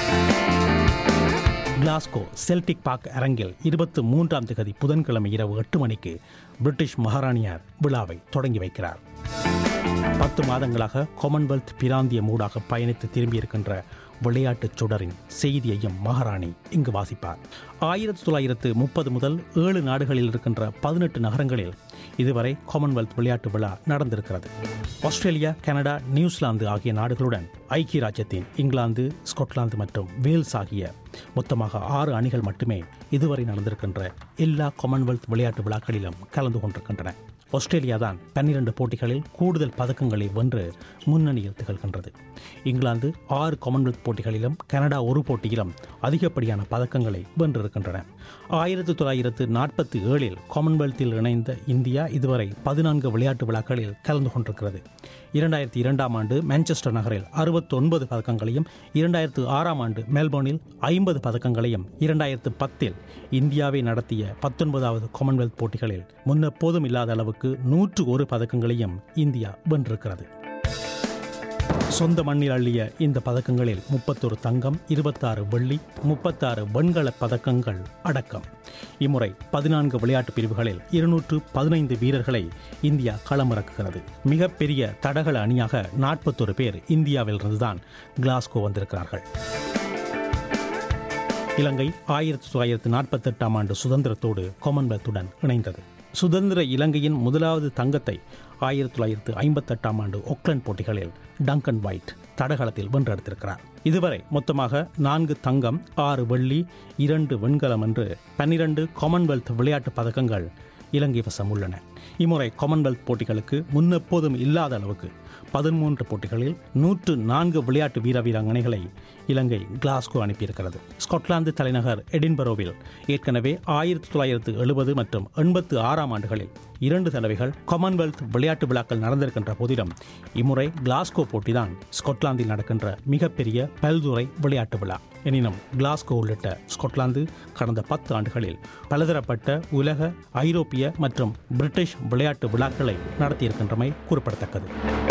கிளாஸ்கோ செல்டிக் பார்க் அரங்கில் இருபத்து மூன்றாம் திகதி புதன்கிழமை இரவு எட்டு மணிக்கு பிரிட்டிஷ் மகாராணியார் விழாவை தொடங்கி வைக்கிறார் பத்து மாதங்களாக காமன்வெல்த் பிராந்திய மூடாக பயணித்து திரும்பியிருக்கின்ற விளையாட்டுச் சுடரின் செய்தியையும் மகாராணி இங்கு வாசிப்பார் ஆயிரத்தி தொள்ளாயிரத்து முப்பது முதல் ஏழு நாடுகளில் இருக்கின்ற பதினெட்டு நகரங்களில் இதுவரை காமன்வெல்த் விளையாட்டு விழா நடந்திருக்கிறது ஆஸ்திரேலியா கனடா நியூசிலாந்து ஆகிய நாடுகளுடன் ஐக்கிய ராஜ்யத்தின் இங்கிலாந்து ஸ்காட்லாந்து மற்றும் வேல்ஸ் ஆகிய மொத்தமாக ஆறு அணிகள் மட்டுமே இதுவரை நடந்திருக்கின்ற எல்லா காமன்வெல்த் விளையாட்டு விழாக்களிலும் கலந்து கொண்டிருக்கின்றன ஆஸ்திரேலியா தான் பன்னிரண்டு போட்டிகளில் கூடுதல் பதக்கங்களை வென்று முன்னணியில் திகழ்கின்றது இங்கிலாந்து ஆறு காமன்வெல்த் போட்டிகளிலும் கனடா ஒரு போட்டியிலும் அதிகப்படியான பதக்கங்களை வென்றிருக்கின்றன ஆயிரத்தி தொள்ளாயிரத்து நாற்பத்தி ஏழில் காமன்வெல்த்தில் இணைந்த இந்தியா இதுவரை பதினான்கு விளையாட்டு விழாக்களில் கலந்து கொண்டிருக்கிறது இரண்டாயிரத்தி இரண்டாம் ஆண்டு மான்செஸ்டர் நகரில் அறுபத்தி ஒன்பது பதக்கங்களையும் இரண்டாயிரத்து ஆறாம் ஆண்டு மெல்போர்னில் ஐம்பது பதக்கங்களையும் இரண்டாயிரத்து பத்தில் இந்தியாவை நடத்திய பத்தொன்பதாவது காமன்வெல்த் போட்டிகளில் முன்னெப்போதும் இல்லாத அளவுக்கு நூற்று ஒரு பதக்கங்களையும் இந்தியா வென்றிருக்கிறது சொந்த மண்ணில் அள்ளிய இந்த பதக்கங்களில் முப்பத்தொரு தங்கம் இருபத்தாறு வெள்ளி முப்பத்தாறு வெண்கல பதக்கங்கள் அடக்கம் இம்முறை பதினான்கு விளையாட்டு பிரிவுகளில் இருநூற்று பதினைந்து வீரர்களை இந்தியா களமிறக்குகிறது மிகப்பெரிய தடகள அணியாக நாற்பத்தொரு பேர் இந்தியாவிலிருந்துதான் கிளாஸ்கோ வந்திருக்கிறார்கள் இலங்கை ஆயிரத்தி தொள்ளாயிரத்து நாற்பத்தெட்டாம் ஆண்டு சுதந்திரத்தோடு காமன்வெல்த்துடன் இணைந்தது சுதந்திர இலங்கையின் முதலாவது தங்கத்தை ஆயிரத்தி தொள்ளாயிரத்து ஐம்பத்தெட்டாம் ஆண்டு ஒக்லண்ட் போட்டிகளில் டங்கன் ஒயிட் தடகளத்தில் வென்றெடுத்திருக்கிறார் இதுவரை மொத்தமாக நான்கு தங்கம் ஆறு வெள்ளி இரண்டு வெண்கலம் என்று பன்னிரண்டு காமன்வெல்த் விளையாட்டு பதக்கங்கள் இலங்கை வசம் உள்ளன இம்முறை காமன்வெல்த் போட்டிகளுக்கு முன்னெப்போதும் இல்லாத அளவுக்கு பதிமூன்று போட்டிகளில் நூற்று நான்கு விளையாட்டு வீர வீராங்கனைகளை இலங்கை கிளாஸ்கோ அனுப்பியிருக்கிறது ஸ்காட்லாந்து தலைநகர் எடின்பரோவில் ஏற்கனவே ஆயிரத்தி தொள்ளாயிரத்து எழுபது மற்றும் எண்பத்து ஆறாம் ஆண்டுகளில் இரண்டு தடவைகள் காமன்வெல்த் விளையாட்டு விழாக்கள் நடந்திருக்கின்ற போதிலும் இம்முறை கிளாஸ்கோ போட்டிதான் ஸ்கொட்லாந்தில் நடக்கின்ற மிகப்பெரிய பல்துறை விளையாட்டு விழா எனினும் கிளாஸ்கோ உள்ளிட்ட ஸ்கொட்லாந்து கடந்த பத்து ஆண்டுகளில் பலதரப்பட்ட உலக ஐரோப்பிய மற்றும் பிரிட்டிஷ் விளையாட்டு விழாக்களை நடத்தியிருக்கின்றமை குறிப்பிடத்தக்கது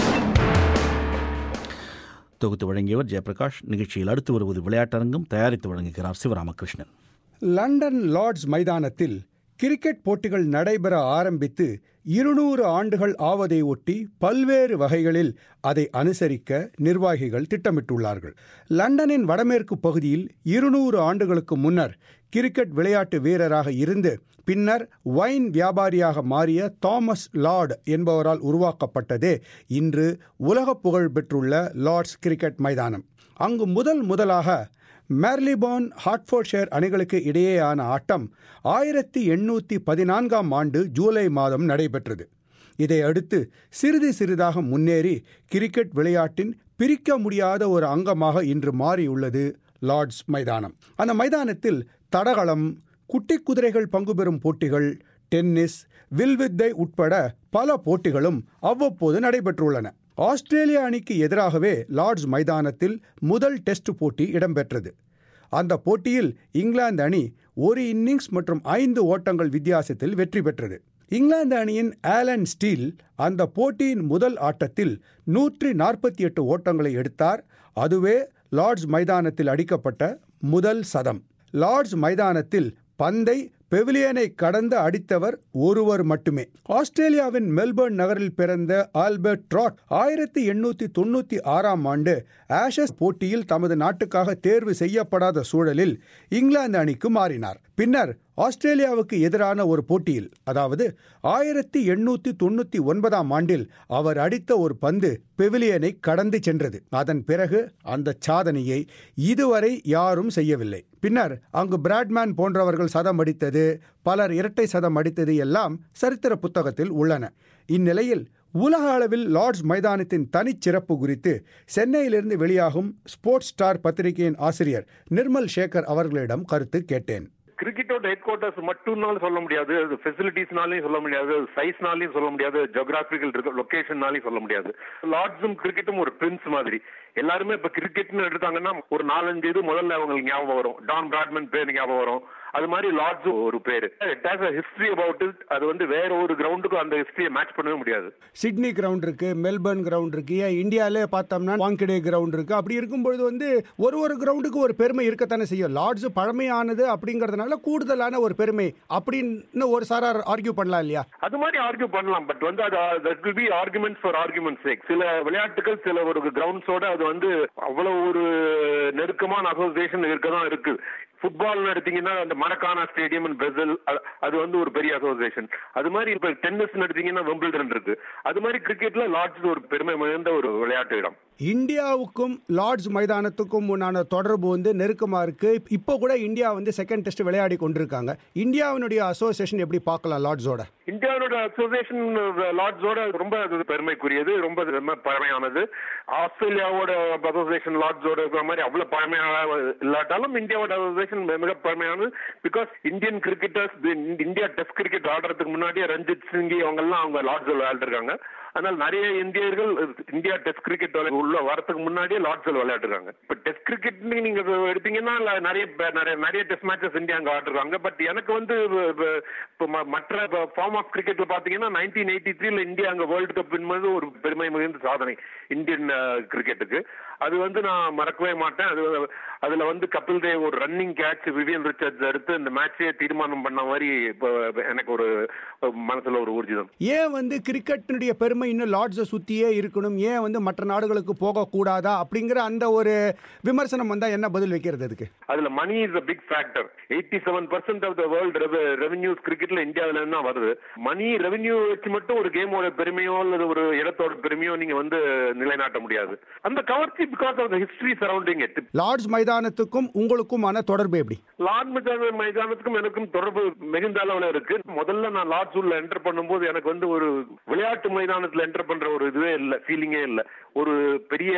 தொகுத்து வழங்கியவர் ஜெயபிரகாஷ் நிகழ்ச்சியில் அடுத்து வருவது விளையாட்டரங்கம் தயாரித்து வழங்குகிறார் சிவராமகிருஷ்ணன் லண்டன் லார்ட்ஸ் மைதானத்தில் கிரிக்கெட் போட்டிகள் நடைபெற ஆரம்பித்து இருநூறு ஆண்டுகள் ஆவதை ஒட்டி பல்வேறு வகைகளில் அதை அனுசரிக்க நிர்வாகிகள் திட்டமிட்டுள்ளார்கள் லண்டனின் வடமேற்கு பகுதியில் இருநூறு ஆண்டுகளுக்கு முன்னர் கிரிக்கெட் விளையாட்டு வீரராக இருந்து பின்னர் வைன் வியாபாரியாக மாறிய தாமஸ் லார்ட் என்பவரால் உருவாக்கப்பட்டதே இன்று உலக புகழ் பெற்றுள்ள லார்ட்ஸ் கிரிக்கெட் மைதானம் அங்கு முதல் முதலாக மேர்லிபான் ஹார்ட்ஃபோர்ட்ஷயர் அணிகளுக்கு இடையேயான ஆட்டம் ஆயிரத்தி எண்ணூற்றி பதினான்காம் ஆண்டு ஜூலை மாதம் நடைபெற்றது இதை அடுத்து சிறிது சிறிதாக முன்னேறி கிரிக்கெட் விளையாட்டின் பிரிக்க முடியாத ஒரு அங்கமாக இன்று மாறியுள்ளது லார்ட்ஸ் மைதானம் அந்த மைதானத்தில் தடகளம் குட்டி குதிரைகள் பங்கு பெறும் போட்டிகள் டென்னிஸ் வில்வித்தை உட்பட பல போட்டிகளும் அவ்வப்போது நடைபெற்றுள்ளன ஆஸ்திரேலிய அணிக்கு எதிராகவே லார்ட்ஸ் மைதானத்தில் முதல் டெஸ்ட் போட்டி இடம்பெற்றது அந்த போட்டியில் இங்கிலாந்து அணி ஒரு இன்னிங்ஸ் மற்றும் ஐந்து ஓட்டங்கள் வித்தியாசத்தில் வெற்றி பெற்றது இங்கிலாந்து அணியின் ஆலன் ஸ்டீல் அந்த போட்டியின் முதல் ஆட்டத்தில் நூற்றி நாற்பத்தி எட்டு ஓட்டங்களை எடுத்தார் அதுவே லார்ட்ஸ் மைதானத்தில் அடிக்கப்பட்ட முதல் சதம் லார்ட்ஸ் மைதானத்தில் பந்தை பெவிலியனை கடந்து அடித்தவர் ஒருவர் மட்டுமே ஆஸ்திரேலியாவின் மெல்பர்ன் நகரில் பிறந்த ஆல்பர்ட் ட்ராட் ஆயிரத்தி எண்ணூற்றி தொண்ணூற்றி ஆறாம் ஆண்டு ஆஷஸ் போட்டியில் தமது நாட்டுக்காக தேர்வு செய்யப்படாத சூழலில் இங்கிலாந்து அணிக்கு மாறினார் பின்னர் ஆஸ்திரேலியாவுக்கு எதிரான ஒரு போட்டியில் அதாவது ஆயிரத்தி எண்ணூற்றி தொண்ணூற்றி ஒன்பதாம் ஆண்டில் அவர் அடித்த ஒரு பந்து பெவிலியனை கடந்து சென்றது அதன் பிறகு அந்த சாதனையை இதுவரை யாரும் செய்யவில்லை பின்னர் அங்கு பிராட்மேன் போன்றவர்கள் சதம் அடித்தது பலர் இரட்டை சதம் அடித்தது எல்லாம் சரித்திர புத்தகத்தில் உள்ளன இந்நிலையில் உலக அளவில் லார்ட்ஸ் மைதானத்தின் தனிச்சிறப்பு குறித்து சென்னையிலிருந்து வெளியாகும் ஸ்போர்ட்ஸ் ஸ்டார் பத்திரிகையின் ஆசிரியர் நிர்மல் சேகர் அவர்களிடம் கருத்து கேட்டேன் கிரிக்கெட்டோட ஹெட் குவார்ட்டர்ஸ் மட்டும்னாலும் சொல்ல முடியாது அது ஃபெசிலிட்டிஸ்னாலையும் சொல்ல முடியாது சைஸ்னாலையும் சொல்ல முடியாது ஜியோகிராபிக்கல் லொகேஷன்னாலையும் சொல்ல முடியாது லார்ட்ஸும் கிரிக்கெட்டும் ஒரு பிரின்ஸ் மாதிரி எல்லாருமே இப்ப கிரிக்கெட்னு எடுத்தாங்கன்னா ஒரு நாலஞ்சு இது முதல்ல அவங்களுக்கு ஞாபகம் வரும் டான் பிராட்மன் பேர் ஞாபகம் வரும் அது மாதிரி லார்ட்ஸ் ஒரு பேரு it has a history about it அது வந்து வேற ஒரு கிரவுண்டுக்கும் அந்த ஹிஸ்டரியை மேட்ச் பண்ணவே முடியாது சிட்னி கிரவுண்ட் இருக்கு மெல்பர்ன் கிரவுண்ட் இருக்கு ஏன் இந்தியாவிலே பார்த்தோம்னா வாங்கடே கிரவுண்ட் இருக்கு அப்படி இருக்கும்பொழுது வந்து ஒரு ஒரு கிரவுண்டுக்கு ஒரு பெருமை இருக்கத்தானே செய்யும் லார்ட்ஸ் பழமையானது அப்படிங்கறதுனால கூடுதலான ஒரு பெருமை அப்படின்னு ஒரு சாரார் ஆர்கியூ பண்ணலாம் இல்லையா அது மாதிரி ஆர்கியூ பண்ணலாம் பட் வந்து அது that will be arguments for argument sake சில விளையாட்டுகள் சில ஒரு கிரவுண்ட்ஸோட அது வந்து அவ்வளவு ஒரு நெருக்கமான அசோசியேஷன் இருக்க தான் இருக்கு ஃபுட்பால் எடுத்தீங்கன்னா அந்த மரக்கானா ஸ்டேடியம் இன் பிரேசில் அது வந்து ஒரு பெரிய அசோசியேஷன் அது மாதிரி இப்ப டென்னிஸ் எடுத்தீங்கன்னா வெம்பிள்டன் இருக்கு அது மாதிரி கிரிக்கெட்ல லார்ட்ஸ் ஒரு பெருமை மிகுந்த ஒரு விளையாட்டு இடம் இந்தியாவுக்கும் லார்ட்ஸ் மைதானத்துக்கும் உண்டான தொடர்பு வந்து நெருக்கமா இருக்கு இப்போ கூட இந்தியா வந்து செகண்ட் டெஸ்ட் விளையாடி கொண்டிருக்காங்க இந்தியாவினுடைய அசோசியேஷன் எப்படி பார்க்கலாம் லார்ட்ஸோட இந்தியாவோட அசோசியேஷன் லார்ட்ஸோட ரொம்ப பெருமைக்குரியது ரொம்ப ரொம்ப பழமையானது ஆஸ்திரேலியாவோட அசோசியேஷன் லார்ட்ஸோட இருக்கிற மாதிரி அவ்வளவு பழமையான இல்லாட்டாலும் இந்தியாவோட அசோசியேஷன் மிக பழமையானது because Indian cricketers India test cricket ஆடுறதுக்கு முன்னாடியே ரஞ்சித் சிங்கி அவங்க எல்லாம் அவங்க லார்ட்ஸ் விளையாண்டுருக்காங்க அதனால நிறைய இந்தியர்கள் இந்தியா டெஸ்ட் கிரிக்கெட் உள்ள வரதுக்கு முன்னாடியே லார்ட்ஸில் விளையாடுறாங்க இப்ப டெஸ்ட் கிரிக்கெட் நீங்க எடுத்தீங்கன்னா நிறைய நிறைய நிறைய டெஸ்ட் மேட்சஸ் இந்தியா அங்க ஆடுறாங்க பட் எனக்கு வந்து இப்போ மற்ற ஃபார்ம் ஆஃப் கிரிக்கெட்ல பாத்தீங்கன்னா நைன்டீன் எயிட்டி த்ரீல இந்தியா அங்க வேர்ல்டு கப் என்பது ஒரு பெருமை மிகுந்த சாதனை இந்தியன் கிரிக்கெட்டுக்கு அது வந்து நான் மறக்கவே மாட்டேன் அது அதுல வந்து கபில் தேவ் ஒரு ரன்னிங் கேட்ச் விவியன் ரிச்சர்ட்ஸ் எடுத்து இந்த மேட்சே தீர்மானம் பண்ண மாதிரி இப்போ எனக்கு ஒரு மனசுல ஒரு ஊர்ஜிதம் ஏன் வந்து கிரிக்கெட்டினுடைய பெருமை இன்னும் லார்ட்ஸை சுத்தியே இருக்கணும் ஏன் வந்து மற்ற நாடுகளுக்கு போகக்கூடாதா அப்படிங்கிற அந்த ஒரு விமர்சனம் வந்தா என்ன பதில் வைக்கிறது அதுக்கு அதுல money is a big factor eighty seven percent of the world revenues கிரிக்கெட்ல இந்தியாவில இருந்து தான் வருது மணி ரெவன்யூ வச்சு மட்டும் ஒரு கேமோட பெருமையோ அல்லது ஒரு இடத்தோட பெருமையோ நீங்க வந்து நிலைநாட்ட முடியாது அந்த கவர்ச்சி because of the history surrounding it Lord's மைதானத்துக்கும் உங்களுக்குமான தொடர்பு எப்படி லார்ட் மைதானத்துக்கும் எனக்கும் தொடர்பு மிகுந்த அளவுல இருக்கு முதல்ல நான் லார்ட்ஸ் உள்ள என்டர் பண்ணும்போது எனக்கு வந்து ஒரு விளையாட்டு மைதானத்துல என்டர் பண்ற ஒரு இதுவே இல்ல ஃபீலிங்கே இல்ல ஒரு பெரிய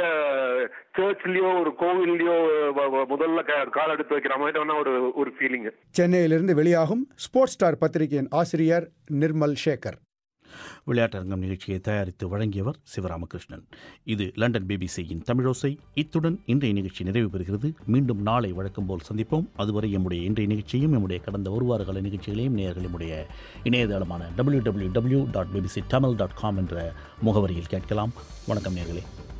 சர்ச்லயோ ஒரு கோவில்லயோ முதல்ல கால் எடுத்து வைக்கிற மாதிரி ஒரு ஒரு ஃபீலிங் சென்னையிலிருந்து வெளியாகும் ஸ்போர்ட்ஸ் ஸ்டார் பத்திரிகையின் ஆசிரியர் நிர்மல் சேகர் விளையாட்டரங்கம் நிகழ்ச்சியை தயாரித்து வழங்கியவர் சிவராமகிருஷ்ணன் இது லண்டன் பிபிசியின் தமிழோசை இத்துடன் இன்றைய நிகழ்ச்சி நிறைவு பெறுகிறது மீண்டும் நாளை வழக்கம் போல் சந்திப்போம் அதுவரை எம்முடைய இன்றைய நிகழ்ச்சியும் எம்முடைய கடந்த ஒரு வார கால நிகழ்ச்சிகளையும் நேயர்கள் எம்முடைய இணையதளமான W W W dot BBC Tamil dot com என்ற முகவரியில் கேட்கலாம் வணக்கம் நேர்களே